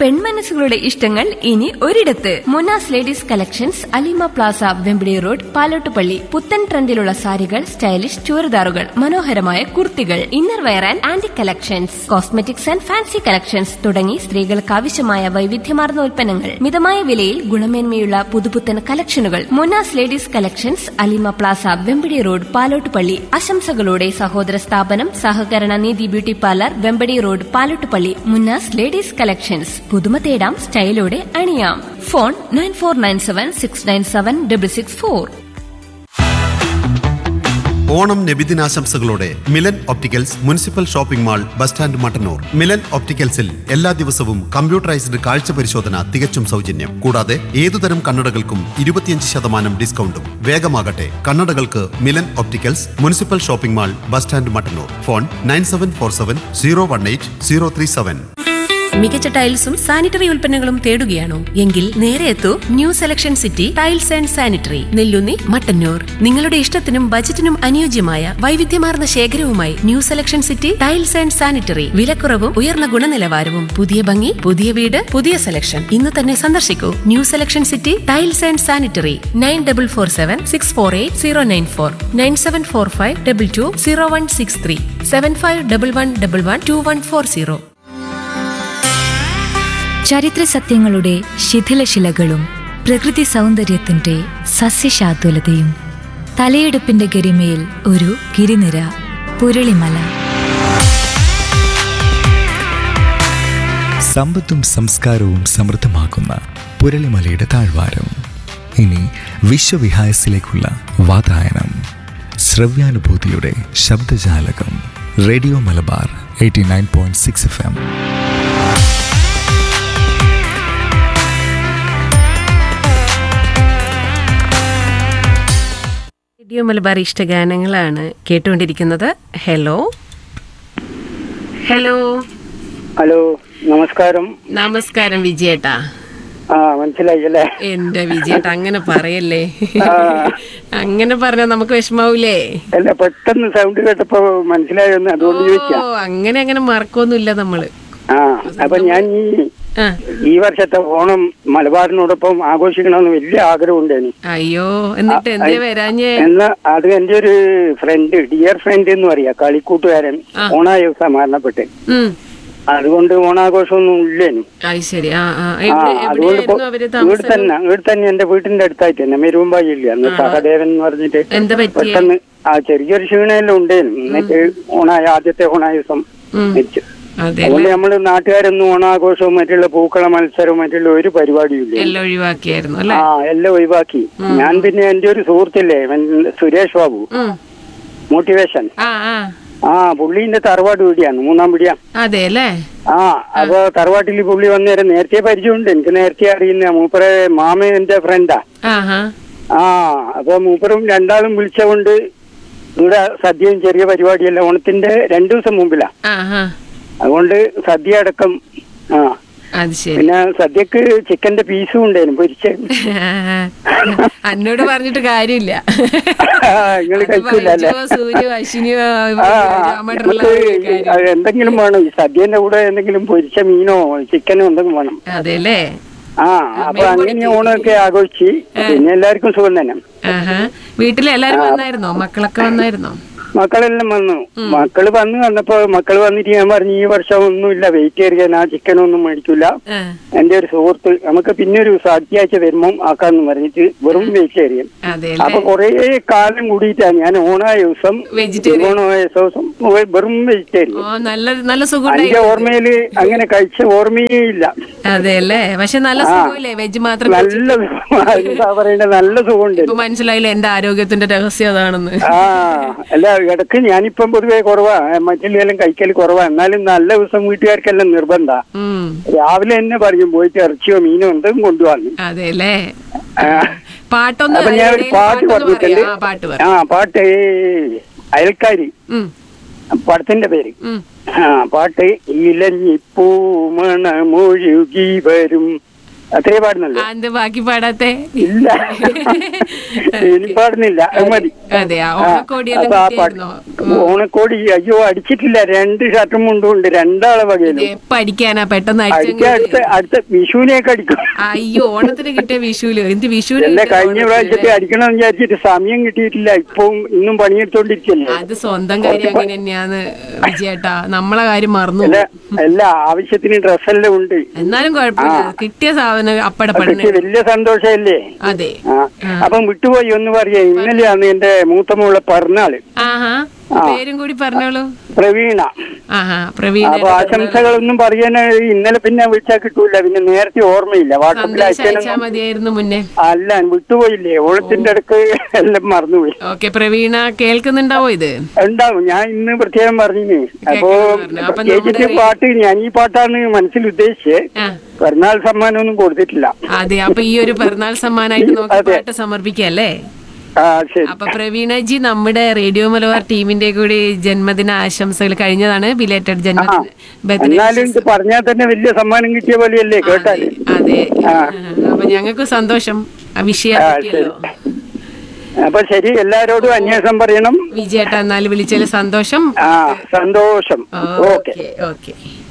പെൺമനസ്സുകളുടെ ഇഷ്ടങ്ങൾ ഇനി ഒരിടത്ത് Munas ladies collections Alima plaza Vembadi road Palottupalli പുത്തൻ ട്രെൻഡിലുള്ള സാരികൾ സ്റ്റൈലിഷ് ചുരിദാറുകൾ മനോഹരമായ കുർത്തികൾ inner wear and aunty collections cosmetics and fancy collections തുടങ്ങി സ്ത്രീകൾക്ക് ആവശ്യമായ വൈവിധ്യമാർന്ന ഉൽപ്പന്നങ്ങൾ മിതമായ വിലയിൽ ഗുണമേന്മയുള്ള പുതുപുത്തൻ കളക്ഷനുകൾ Munas ladies collections Alima plaza Vembadi road Palottupalli ആശംസകളോടെ സഹോദര സ്ഥാപനം സഹകരണ നീതി beauty parlour Vembadi road Palottupalli Munnas ladies collections പുതുമ തേടാം സ്റ്റൈലോടെ അണിയാം phone nine four nine seven six nine seven double six four Onam നബിദിനാശംസകളോടെ Milan opticals municipal shopping mall bus stand Mattannur Milan ഒപ്റ്റിക്കൽസിൽ എല്ലാ ദിവസവും കമ്പ്യൂട്ടറൈസ്ഡ് കാഴ്ച പരിശോധന തികച്ചും സൗജന്യം കൂടാതെ ഏതുതരം കണ്ണടകൾക്കും ഇരുപത്തിയഞ്ച് ശതമാനം ഡിസ്കൗണ്ടും വേഗമാകട്ടെ കണ്ണടകൾക്ക് Milan opticals municipal shopping mall bus stand Mattannur phone nine seven four seven zero one eight zero three seven മികച്ച ടൈൽസും സാനിറ്ററി ഉൽപ്പന്നങ്ങളും തേടുകയാണോ എങ്കിൽ നേരെ എത്തൂ new selection city tiles and sanitary Nellunni Mattannur നിങ്ങളുടെ ഇഷ്ടത്തിനും ബജറ്റിനും അനുയോജ്യമായ വൈവിധ്യമാർന്ന ശേഖരവുമായി new selection city tiles and sanitary വിലക്കുറവും ഉയർന്ന ഗുണനിലവാരവും പുതിയ ഭംഗി പുതിയ വീട് പുതിയ സെലക്ഷൻ ഇന്ന് തന്നെ സന്ദർശിക്കൂ new selection city tiles and sanitary nine double four seven six four eight zero nine four nine seven four five double two zero one six three seven five double one double one two one four zero ചരിത്ര സത്യങ്ങളുടെ ശിഥിലശിലകളും പ്രകൃതി സൗന്ദര്യത്തിന്റെ സസ്യശാതുലതയും തലയെടുപ്പിന്റെ ഗരിമയിൽ ഒരു ഗിരിനിര പുരളിമല സമ്പത്തും സംസ്കാരവും സമൃദ്ധമാക്കുന്ന പുരളിമലയുടെ താഴ്വാരം ഇനി വിശ്വവിഹായസിലേക്കുള്ള വാതായനം ശ്രവ്യാനുഭൂതിയുടെ ശബ്ദജാലകം radio Malabar eighty nine point six F M radio Malabar ഇഷ്ടഗാനങ്ങളാണ് കേട്ടുകൊണ്ടിരിക്കുന്നത് ഹലോ ഹലോ ഹലോ നമസ്കാരം നമസ്കാരം വിജയേട്ടാ ആ മനസ്സിലായി അല്ലേ എന്റെ വിജയേട്ടാ അങ്ങനെ പറയല്ലേ അങ്ങനെ പറഞ്ഞാൽ നമുക്ക് വിഷമാവൂലേ അല്ല പെട്ടെന്ന് സൗണ്ട് കേട്ടപ്പോ മനസ്സിലായെന്ന് അതുകൊണ്ട് ചോദിച്ചാ ഓ അങ്ങനെ അങ്ങനെ മറക്കൊന്നുമില്ല നമ്മള് ആ അപ്പൊ ഞാൻ ഈ ആ ഈ വർഷത്തെ ഓണം മലബാറിനോടൊപ്പം ആഘോഷിക്കണമെന്ന് വലിയ ആഗ്രഹമുണ്ട് എനിക്ക് അയ്യോ എന്നിട്ട് എന്തേ വരാഞ്ഞേ എന്നാ അത് എന്റെ ഒരു ഫ്രണ്ട് ഡിയർ ഫ്രണ്ട് എന്ന് പറയാ കളിക്കൂട്ടുകാരൻ ഓണാദിവസം മരണപ്പെട്ട് ഉം അതുകൊണ്ട് ഓണാഘോഷമൊന്നും ഇല്ലേനു അത് ശരി ആ ആ ആ എവിടെ അതുകൊണ്ട് ഇപ്പൊ എവിടെയായിരുന്നു അവര് വീട് താമസം തന്നെ വീട് തന്നെ എന്റെ വീട്ടിന്റെ അടുത്തായിട്ട് തന്നെ മെരുമ്പായി ഇല്ല അന്ന് സഹദേവൻ എന്ന് പറഞ്ഞിട്ട് എന്താ പറ്റിയേ പെട്ടെന്ന് ആ ചെറിയൊരു ക്ഷീണമെല്ലാം ഉണ്ടായിരുന്നു എന്നിട്ട് ഓണായ ആദ്യത്തെ ഓണായ ദിവസം ഉം. വെച്ചു അതെ അതുകൊണ്ട് നമ്മള് നാട്ടുകാരൊന്നും ഓണാഘോഷവും മറ്റുള്ള പൂക്കള മത്സരവും മറ്റുള്ള ഒരു പരിപാടിയും ഇല്ല എല്ലാം ഒഴിവാക്കിയായിരുന്നു അല്ലെ ആ എല്ലാം ഒഴിവാക്കി ഞാൻ പിന്നെ എന്റെ ഒരു സുഹൃത്തില്ലേ ഇവൻ സുരേഷ് ബാബു ഉം മോട്ടിവേഷൻ ആ ആ ആ പുള്ളീന്റെ തറവാട് വീടിയാണ് മൂന്നാം പിടിയാ അതെ അല്ലേ ആ അപ്പൊ തറവാട്ടിൽ പുള്ളി വന്നേരം നേരത്തെ പരിചയമുണ്ട് എനിക്ക് നേരത്തെ അറിയുന്ന മൂപ്പരെ മാമ എന്റെ ഫ്രണ്ടാ ആഹാ ആ അപ്പൊ മൂപ്പറും രണ്ടാളും വിളിച്ചുകൊണ്ട് ഇവിടെ സദ്യയും ചെറിയ പരിപാടിയല്ല ഓണത്തിന്റെ രണ്ടു ദിവസം മുമ്പിലാ ആഹാ അതുകൊണ്ട് സദ്യ അടക്കം ആ അത് ശരി പിന്നെ സദ്യക്ക് ചിക്കന്റെ പീസും ഉണ്ടായിരുന്നു പൊരിച്ച എന്നോട് പറഞ്ഞിട്ട് കാര്യമില്ല നിങ്ങൾ അത് കഴിക്കില്ല അല്ലേ ബൈജുവോ, സൂര്യോ അശ്വിനിയോ ആ രാമേട്ടനുള്ള നമുക്ക് കാര്യം. അത് എന്തെങ്കിലും വേണം ഈ സദ്യന്റെ കൂടെ എന്തെങ്കിലും പൊരിച്ച മീനോ ചിക്കനോ എന്തെങ്കിലും വേണം അതെല്ലേ ആ അപ്പൊ അങ്ങനെ ഓണമൊക്കെ ആഘോഷിച്ച് പിന്നെ എല്ലാവർക്കും സുഖം തന്നെ ആഹാ വീട്ടിൽ എല്ലാരും വന്നായിരുന്നോ മക്കളൊക്കെ വന്നായിരുന്നോ മക്കളെല്ലാം വന്നു മക്കള് വന്നു വന്നപ്പോ മക്കള് വന്നിട്ട് ഞാൻ പറഞ്ഞു ഈ വർഷം ഒന്നുമില്ല വെയിറ്റ് ചെയ്ത് ആ ചിക്കനൊന്നും മേടിക്കില്ല ആ, എന്റെ ഒരു സുഹൃത്ത് നമുക്ക് പിന്നെ ഒരു സദ്യയാഴ്ച വരുമ്പം ആക്കാന്ന് പറഞ്ഞിട്ട് വെറും വെജിറ്റേറിയൻ അതെല്ലേ അപ്പൊ കൊറേ കാലം കൂടിയിട്ടാ ഞാൻ ഓണായ ദിവസം വെജിറ്റേറിയൻ ഓണമായ ദിവസം വെറും വെജിറ്റേറിയൻ ഓ നല്ല നല്ല സുഖം എന്റെ ഓർമ്മയില് അങ്ങനെ കഴിച്ച ഓർമ്മയേ ഇല്ല അതെല്ലേ പക്ഷെ നല്ല സുഖമില്ലേ വെജ് മാത്രം നല്ല സുഖം. എന്താ പറയണ്ട നല്ല സുഖമുണ്ട് ഇപ്പൊ മനസ്സിലായില്ലേ എന്റെ ആരോഗ്യത്തിന്റെ രഹസ്യം അതാണെന്ന് ആ അല്ല ഇടക്ക് ഞാനിപ്പം പൊതുവേ കുറവാ മറ്റുള്ളതെല്ലാം കഴിക്കൽ കുറവാ എന്നാലും നല്ല ദിവസം വീട്ടുകാർക്കെല്ലാം നിർബന്ധ ഉം രാവിലെ തന്നെ പറയും പോയിട്ട് ഇറച്ചിയോ മീനോ എന്തും കൊണ്ടുവന്നു അതെല്ലേ പാട്ടൊന്നും അപ്പൊ ഞാൻ ഒരു ഇടയിൽ പാട്ട് പാട്ടൊന്ന് പറഞ്ഞിട്ടുണ്ട് പറയാം. ആ പാട്ട് പറ ആ പാട്ട് അയൽക്കാരി ഉം പടത്തിന്റെ പേര് ഉം ആ പാട്ട് ഇലഞ്ഞിപ്പൂമണമൊഴുകി വരും അത്രേ പാടുന്നുള്ളൂ ആ, എന്ത് ബാക്കി പാടാത്തെ ഇല്ല ഇനി പാടുന്നില്ല അത് മതി അതെ ആ ആ, ഓണക്കോടിയെല്ലാം അപ്പൊ ആ പാട്ട് കിട്ടിയിരുന്നോ ഓണക്കോടി അയ്യോ അടിച്ചിട്ടില്ല രണ്ട് ഷർട്ടും മുണ്ടും ഉണ്ട് രണ്ടാളെ ഇത് വകയിലും എപ്പ അടിക്കാനാ പെട്ടെന്ന് അടിച്ച അടുത്ത അടിച്ചങ്ങ് അടുത്ത വിഷുവിനെയൊക്കെ അടിക്കും അയ്യോ ഓണത്തിന് കിട്ടിയ വിഷുവില് എന്ത് വിഷുവിന് അല്ല കിട്ടിയ കഴിഞ്ഞ ഓണത്തിന് പ്രാവശ്യത്തെ അടിക്കണം എന്ന് വിചാരിച്ചിട്ട് സമയം കിട്ടിയിട്ടില്ല ഇപ്പം ഇന്നും പണിയെടുത്തോണ്ടിരിക്കല്ലേ അത് സ്വന്തം കാര്യം അങ്ങനെ തന്നെയാന്ന് വിജയേട്ടാ നമ്മളെ കാര്യം മറന്നു അല്ല അല്ല ആവശ്യത്തിന് ഡ്രസ്സെല്ലാം ഉണ്ട് എന്നാലും കുഴപ്പമില്ല കിട്ടിയ സാധനം അപ്പടെ അതൊക്കെ പെടണേ വലിയ സന്തോഷമല്ലേ അതെ ആ അപ്പം വിട്ടുപോയി ഒന്ന് പറയാ ഇന്നലെയാണ് എന്റെ മൂത്ത മോളെ പിറന്നാള് ആഹാ ആ. പേരും കൂടി പറഞ്ഞോളൂ പ്രവീണ ആഹാ പ്രവീണ അപ്പൊ ആശംസകളൊന്നും പറയാൻ ഇന്നലെ പിന്നെ വിളിച്ചാൽ കിട്ടൂല പിന്നെ നേരത്തെ ഓർമ്മയില്ല വാട്സപ്പിൽ സന്ദേശം അയച്ചാ അയച്ചാലും മതിയായിരുന്നു മുന്നേ അല്ല വിട്ടുപോയില്ലേ ഓണത്തിന്റെ അടുക്ക് എല്ലാം മറന്നുപോയി ഓക്കെ പ്രവീണ കേൾക്കുന്നുണ്ടാവോ ഇത് ഉണ്ടാവും ഞാൻ ഇന്ന് പ്രത്യേകം പറഞ്ഞിന് അപ്പോ കേൾക്കുന്നു പറഞ്ഞു. അപ്പൊ ചേച്ചിന്റെ നമ്മുടെ- പാട്ട് ഞാൻ ഈ പാട്ടാണ് മനസ്സിൽ ഉദ്ദേശിച്ചത് ആ പിറന്നാൾ സമ്മാനമൊന്നും കൊടുത്തിട്ടില്ല അതെ അപ്പൊ ഈ ഒരു പിറന്നാൾ സമ്മാനായിട്ട് നോക്കി അതെ. പാട്ട് സമർപ്പിക്കല്ലേ ആ ശരി അപ്പൊ പ്രവീണജി നമ്മുടെ റേഡിയോ മലബാർ ടീമിന്റെ കൂടി ജന്മദിന ആശംസകൾ കഴിഞ്ഞതാണ് ബിലേറ്റഡ് ആ ജന്മദിന ബർത്ത്ഡേ എന്നാലും ഇത് പറഞ്ഞാൽ തന്നെ വലിയ സമ്മാനം കിട്ടിയ പോലെയല്ലേ കേട്ടാല് അതെ ആ. അപ്പൊ ഞങ്ങൾക്ക് സന്തോഷം ആ വിഷയം ആ, പറ്റിയല്ലോ അപ്പൊ ശരി എല്ലാരോടും അന്വേഷണം പറയണം വിജയേട്ട എന്നാൽ വിളിച്ചതിൽ സന്തോഷം ആ സന്തോഷം ഓക്കെ ഓക്കെ ഓക്കെ